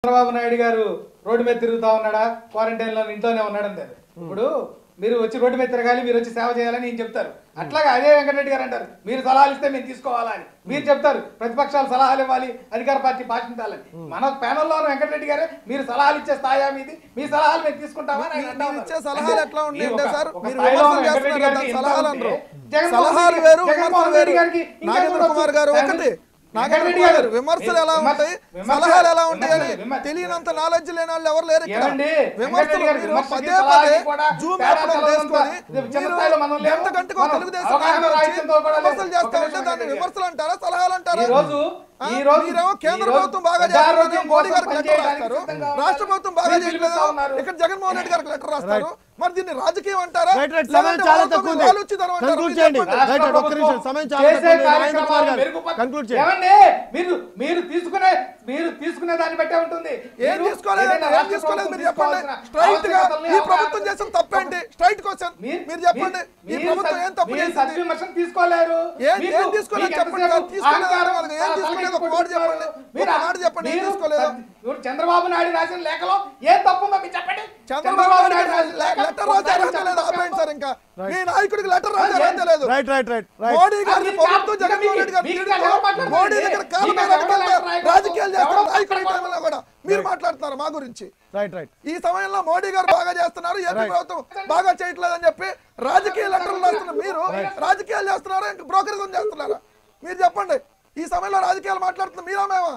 చంద్రబాబు నాయుడు గారు రోడ్డు మీద తిరుగుతా ఉన్నాడా క్వారంటైన్ లో ఇంట్లోనే ఉన్నాడు అంటారు ఇప్పుడు మీరు వచ్చి రోడ్డు మీద తిరగాలి మీరు వచ్చి సేవ చేయాలని ఈయన చెప్తారు అట్లాగే అదే వెంకటరెడ్డి గారు అంటారు మీరు సలహాలు ఇస్తే మేము తీసుకోవాలా అని మీరు చెప్తారు ప్రతిపక్షాలు సలహాలు ఇవ్వాలి అధికార పార్టీ పాటించాలని మన ప్యానల్లో ఉన్న వెంకటరెడ్డి గారే మీరు సలహాలు ఇచ్చే స్థాయా మీది మీ సలహాలు మేము తీసుకుంటామని ఆయన అంటా మీరు ఉన్నారు. ఇచ్చే సలహాలు అంటే ఎట్లా ఉంటాయి ఈ అంటే ఒక- సార్ ఒక మీరు స్థాయిలో విమర్శలు వెంకటరెడ్డి చేస్తున్నారు గారికి కదా, ఇంత సలహాలు ఉంటే అనరు జగన్మోహన్ సలహాలు రెడ్డి- వేరు జగన్మోహన్ విమర్శలు రెడ్డి వేరు గారికి ఇంకా నాగేంద్ర కూడా కుమార్ గారు ఆయన- ఒకటి నాగేంద్ర వెంకటరెడ్డి కుమార్ గారు గారు విమర్శలు ఎలా విమర్శ- ఉంటాయి విమర్శ- సలహాలు ఎలా ఉంటాయి అని విమర్శ- తెలియనంత నాలెడ్జ్ లేని వాళ్ళు ఎవరు లేరు ఇక్కడ ఏమండి? విమర్శలు వెంకటరెడ్డి గారు మీరు విమర్శకి పదే సలహాకి పదే కూడా జూమ్ తేడా యాప్ లో తెలవదంతా. చేసుకొని ఇది చిన్న మీరు స్థాయిలో మనం లేము. ఎంత గంటకో మనం తెలుగుదేశం అవగాహన పార్టీ వచ్చి రాహిత్యంతో కూడా లేము. విమర్శలు చేస్తా ఒక ఉంటే నిమిషం దాన్ని వెంకటరెడ్డి విమర్శలు అంటారా సలహాలు అంటారా ఈ రోజు ఆ, ఈ రోజు మీరేమో కేంద్ర ఈ రోజు ప్రభుత్వం బాగా ప్రజారోగ్యం చేస్తుంది మోడీ కోసం గారికి లెటర్ పనిచేయడానికి రాస్తారు సిద్ధంగా ఉన్నారు. రాష్ట్ర ప్రభుత్వం బాగా మీరు చేయట్లేదు పిలుస్తా ఉన్నారు. ఇక్కడ జగన్మోహన్ రెడ్డి గారికి లెటర్ రాస్తారు మరి దీన్ని రాజకీయం అంటారా రైట్ రైట్ లేదంటే సమయం చాలా వాళ్ళతో తక్కువ ఉంది వాళ్ళు ఉచితం అంటారా? కన్క్లూడ్ మీరు చేయండి చెప్పండి. రైట్ రైట్ ఒక్క రాష్ట్ర నిమిషం సమయం చాలా చేసే తక్కువ ఉంది నరేంద్ర కుమార్ కార్యక్రమాలు గారు మెరుగుపరచ- కన్క్లూడ్ చేయండి ఏమండి మీరు మీరు తీసుకునే మీరు తీసుకునే దాన్ని బట్టే ఉంటుంది ఏం మీరు తీసుకోలేదు ఏదైనా ఏం రాష్ట్ర తీసుకోలేదు ప్రభుత్వం మీరు చెప్పండి తీసుకోవాల్సిన స్ట్రైట్ గా ఆవశ్యకతల్ని ఈ అవగాహన ప్రభుత్వం చేసిన తప్పేంటి స్ట్రైట్ క్వశ్చన్ మీరు- మీరు చెప్పండి ఈ మీరు ప్రభుత్వం సద్- ఏం తప్పు మీరు చేసింది సద్విమర్శన తీసుకోలేరు ఏం- మీకు- ఏం తీసుకోలేదు మీకు చెప్పండి ఎంతసేపు సార్, తీసుకోలేదు అహంకారం, వాళ్ళకి ఏం తల- తీసుకోలేదు, ఒక తలకి మాట చెప్పండి. కొట్టుకుంటున్నారు. మీరు ఒక మాట చెప్పండి, ఏం మీరు తీసుకోలేదు? సద్- ఇప్పుడు చంద్రబాబు నాయుడు రాసిన లేఖలో ఏం తప్పుందో మీరు చెప్పండి చంద్రబాబు నాయుడు రాసిన లేఖ లెటర్ రాసే అర్హత లేదు ఆపేయండి సార్ ఇంకా మీ నాయకుడికి లెటర్ రాసే అర్హత లేదు right right right right Modi గారి అది ప్రభుత్వం కాదు, జగన్మోహన్ రెడ్డి గారు మీకు తీరుతో ఎవరు మాట్లాడుతున్నారు? మోడీ దగ్గర కాలు మీకు మీద ఎవరు అడగకుండా మాట్లాడుతున్నారు? రాజకీయాలు చేస్తారు ఎవరు నాయకుడి మాట్లాడుతున్నారు? టైంలో కూడా మీరు మాట్లాడుతున్నారు మా గురించి రైట్ రైట్ ఈ సమయంలో మోడీ గారు బాగా చేస్తున్నారు ఏపీ Right. ప్రభుత్వం బాగా చేయట్లేదని చెప్పి రాజకీయ లెటర్లు రాస్తున్నారు మీరు రాజకీయాలు చేస్తున్నారా ఇంకా బ్రోకరిజం చేస్తున్నారా మీరు చెప్పండి ఈ సమయంలో రాజకీయాలు మాట్లాడుతున్న మీరా మేమా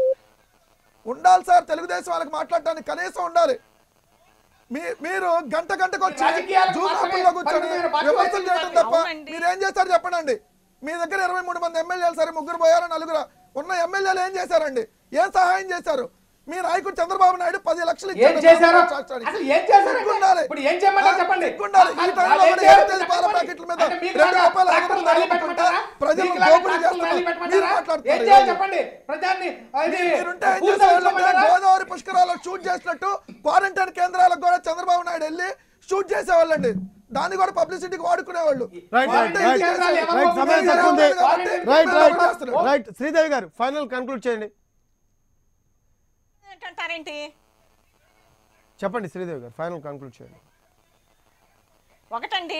ఉండాలి సార్ తెలుగుదేశం వాళ్ళకి మాట్లాడటానికి కనీసం ఉండాలి మీ మీరు గంట గంటకు వచ్చి రాజకీయాలకు జూమ్ మాత్రమే యాప్లో కూర్చొని పరిమితమైన పార్టీ విమర్శలు వైద్యులు చేయడం తప్ప అవునండి. మీరు ఏం చేశారు చెప్పండి మీ దగ్గర ఇరవై మూడు మంది ఎమ్మెల్యేలు సరే ముగ్గురు పోయారు నలుగురు ఉన్న ఎమ్మెల్యేలు ఏం చేశారండి ఏం సహాయం చేశారు మీ నాయకుడు చంద్రబాబు నాయుడు పది లక్షలు ఏం ఇచ్చాడు చేశారు రాష్ట్రానికి. అసలు ఏం చేశారు సిగ్గుండాలి. ఇప్పుడు ఏం చేయమంటారు ఆ, చెప్పండి సిగ్గుండాలి. ఈ అది- టైంలో అది ఏం కూడా చేయాలి ఏదైతే పాల చెప్పండి. ప్యాకెట్ల మీద అంటే మీకు రెండు లాగా రూపాయలు ఐదు ట్రాక్టర్లు రూపాయలు ర్యాలీ పెట్టమంటారా? ప్రజలను మీకు లాగా దోపిడీ ట్రాక్టర్లు చేస్తున్నారు. ర్యాలీ మీరు పెట్టమంటారా? మాట్లాడతారు ఏం చేయాలి ఈరోజు. చెప్పండి ప్రజాన్ని అది మీరుంటే ఏం పూర్తి చేసేవాళ్ళంటే చేసుకోమంటారా? గోదావరి పుష్కరాల్లో షూట్ చేసినట్టు క్వారంటైన్ కేంద్రాలకు కూడా చంద్రబాబు నాయుడు వెళ్ళి షూట్ చేసేవాళ్ళండి దాన్ని కూడా పబ్లిసిటీకి వాడుకునేవాళ్ళు రైట్ రైట్ వారంటే రైట్ ఏం చేశారు? రైట్ సమయం తక్కువ ఉంది కాబట్టి రైట్ మీరు రైట్ చేస్తున్నారు. రైట్ శ్రీదేవి గారు ఫైనల్ కన్క్లూడ్ చేయండి ఏంటంటారేంటి చెప్పండి శ్రీదేవి గారు ఫైనల్ కన్క్లూడ్ చేయండి ఒకటండి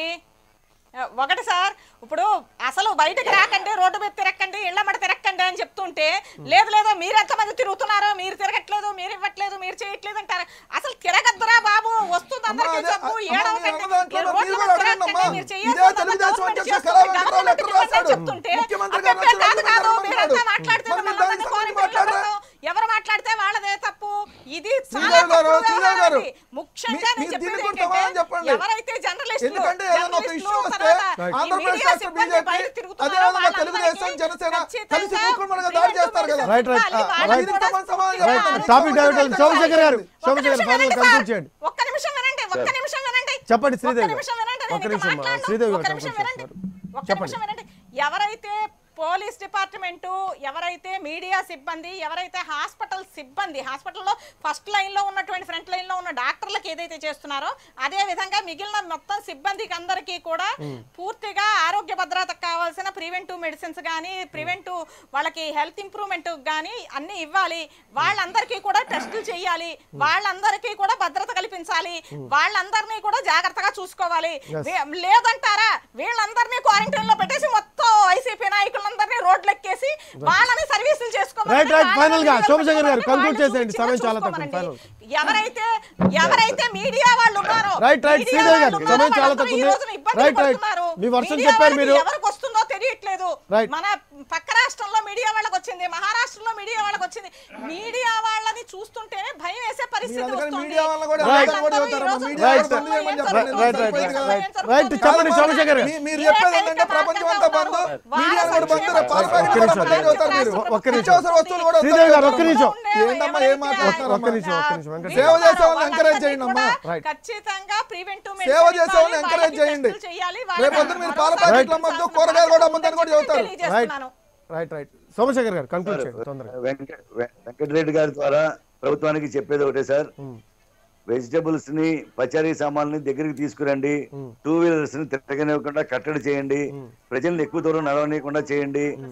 ఆ, ఒకటి సార్ ఇప్పుడు అసలు బయటకు రాకండి రోడ్డు మీద తిరక్కండి ఇళ్ల మడ తిరక్కండి అని చెప్తుంటే లేదు లేదు మీరు ఎంతమంది తిరుగుతున్నారో మీరు తిరగట్లేదు మీరు ఇవ్వట్లేదు మీరు చేయట్లేదు అంటారు అసలు తిరగద్దురా బాబు వస్తుంది అందరికీ అమ్మా, అదే, జబ్బు అమ్మా, ఏడవకండి మీరు అన్న మీరు దాంట్లో రోడ్ల మీరు మీద కూడా అడగండి తిరగకండి, అమ్మా. మీరు ఇదే చేయాల్సిందంతా తెలుగుదేశం గవర్నమెంట్ అధ్యక్షుడు చేస్తుంది, కళావతి రావు గవర్నమెంట్ లెటర్ ఇవ్వండి అని రాశాడు. చెప్తుంటే ముఖ్యమంత్రి అబ్బే, గారు కాదు వచ్చి కాదు రమ్మన్నాడు. మీరంతా మాట్లాడితే మరి మమ్మల్ని దానికి అందరినీ సంబంధించి క్వారంటైన్లో మాట్లాడరా? పెడతాం. ఎవరు మాట్లాడితే వాళ్ళదే తప్పు ఇది చాలా శ్రీదేవి గారు, తప్పుడు శ్రీదేవి వ్యవహారం గారు, ఇది. ముఖ్యంగా మీ- నేను మీ చెప్పేది దీనికి కూడా ఏంటంటే, సమాధానం చెప్పండి. ఎవరైతే జర్నలిస్టులు ఎందుకంటే ఏదైనా ఒక ఇష్యూ జర్నలిస్టులు వస్తే తర్వాత ఈ ఆంధ్రప్రదేశ్ మీడియా రాష్ట్ర సిబ్బంది బీజేపీ బయట తిరుగుతున్నారో అదేవిధంగా వాళ్ళందరికీ తెలుగుదేశం జనసేన ఖచ్చితంగా కలిసి మూకుమ్మడిగా దాడి చేస్తారు కదా రైట్ రైట్ ఇవ్వాలి, రైట్ వాళ్ళకి కూడా దీనికి సమాధానం పూర్తిగా రైట్ చెప్పండి. టాపిక్ డైవర్ట్ సోమశేఖర్ గారు ఒక్క సోమశేఖర్ నిమిషం ఫైనల్ వినండి కన్క్లూడ్ సార్. చేయండి ఒక్క నిమిషం వినండి ఒక్క నిమిషం వినండి చెప్పండి శ్రీదేవి ఒక్క గారు. నిమిషం వినండి ఒక్క నేను నిమిషం, ఇంకా మాట్లాడను. శ్రీదేవి గారు ఒక్క నిమిషం కంప్లీట్ వినండి చేస్తున్నారు. ఒక్క చెప్పండి. నిమిషం వినండి ఎవరైతే పోలీస్ డిపార్ట్మెంటు ఎవరైతే మీడియా సిబ్బంది ఎవరైతే హాస్పిటల్ సిబ్బంది హాస్పిటల్లో ఫస్ట్ లైన్లో ఉన్నటువంటి ఫ్రంట్ లైన్లో ఉన్న డాక్టర్లకు ఏదైతే చేస్తున్నారో అదే విధంగా మిగిలిన మొత్తం సిబ్బందికి అందరికీ కూడా పూర్తిగా ఆరోగ్య భద్రతకు కావాల్సిన ప్రివెంటివ్ మెడిసిన్స్ కానీ ప్రివెంటివ్ వాళ్ళకి హెల్త్ ఇంప్రూవ్మెంట్ కానీ అన్ని ఇవ్వాలి వాళ్ళందరికీ కూడా టెస్టులు చేయాలి వాళ్ళందరికీ కూడా భద్రత కల్పించాలి వాళ్ళందరినీ కూడా జాగ్రత్తగా చూసుకోవాలి వే- లేదంటారా వీళ్ళందరినీ క్వారంటైన్ లో పెట్టేసి మొత్తం వైసీపీ నాయకులందరినీ రోడ్లు ఎక్కేసి వాళ్ళని సర్వీసులు చేసుకోమనండి. Right, right. వాళ్ళని Final గా వీళ్ళని సోమశేఖర్ గారు పెట్టుకోమనండి. conclude వాళ్ళని చేసేయండి. చూపించి సమయం చాలా తక్కువ. చూసుకోమనండి. ఎవరైతే ఎవరైతే మీడియా వాళ్ళు ఉన్నారో రైట్ రైట్ మీడియా శ్రీదేవి గారు వాళ్ళు ఉన్నారో సమయం చాలా వాళ్ళందరూ తక్కువ ఈ ఉంది రోజున ఇబ్బందులు రైట్ రైట్ పడుతున్నారు. మీ వర్షం మీడియా చెప్పారు వాళ్ళకి మీరు ఎవరికి వస్తుందో తెలియట్లేదు Right. మన పక్క రాష్ట్రంలో మీడియా వాళ్ళకి వచ్చింది మహారాష్ట్రలో మీడియా వాళ్ళకి వచ్చింది మీడియా వాళ్ళని చూస్తుంటేనే భయం వేసే పరిస్థితి అందుకని వస్తుంది మీడియా వాళ్ళని కూడా Right. ఎవరైనా కూడా వాళ్ళందరూ చెబుతారు. ఈ రోజు మీడియా Right. వాళ్ళు బంద్ చేయమని ఏం చెప్పండి. రైట్ రైట్ సరిపోయింది రైట్ కదా. రైట్ రైట్ చెప్పండి సోమశేఖర్ గారు మీ- మీరు చెప్పేది ఏంటంటే ప్రపంచం అంతా బంద్ మీడియా కూడా బంద్ పాల ప్యాకెట్ కూడా బంద్ అని చెబుతారు మీరు ఒక్క నిమిషం. నిత్యావసర వస్తువులు కూడా శ్రీదేవి గారు, ఒక్క వస్తాయి. నిమిషం. ఏంటమ్మా ఏం మాట్లాడుతున్నారు ఒక్క నిమిషం, ఒక్క నిమిషం, వెంకట సేవ చేసే వాళ్ళని ఎంకరేజ్ చేయండి అమ్మా Right. ఖచ్చితంగా ప్రివెంటివ్ సేవ చేసే వాళ్ళని ఎంకరేజ్ చేయండి రేపు పొద్దున మీరు పాల ప్యాకెట్లు అమ్మద్దు కూరగాయలు కూడా అమ్మద్దని కూడా చెబుతారు రైట్ రైట్ రైట్ సోమశేఖర్ గారు కన్క్లూడ్ చేయండి తొందరగా వెంక- వె- వెంకటరెడ్డి గారి ద్వారా ప్రభుత్వానికి చెప్పేది ఒకటే సార్ వెజిటబుల్స్ ని పచారీ సామాన్లని దగ్గరికి తీసుకురండి టూ వీలర్స్ ని తిరగనివ్వకుండా కట్టడి చేయండి ప్రజల్ని ఎక్కువ దూరం నడవనీయకుండా చేయండి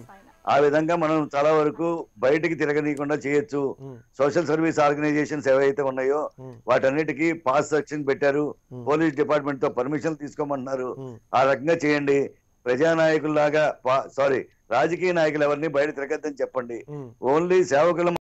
ఆ విధంగా మనం చాలా వరకు బయటికి తిరగనీయకుండా చేయొచ్చు సోషల్ సర్వీస్ ఆర్గనైజేషన్స్ ఏవైతే ఉన్నాయో వాటన్నిటికీ పాస్ సెక్షన్ పెట్టారు పోలీస్ డిపార్ట్మెంట్ తో పర్మిషన్ తీసుకోమంటున్నారు ఆ రకంగా చేయండి ప్రజానాయకుల్లాగా సారీ రాజకీయ నాయకులు ఎవరిని బయట తిరగద్దని చెప్పండి ఓన్లీ సేవకులు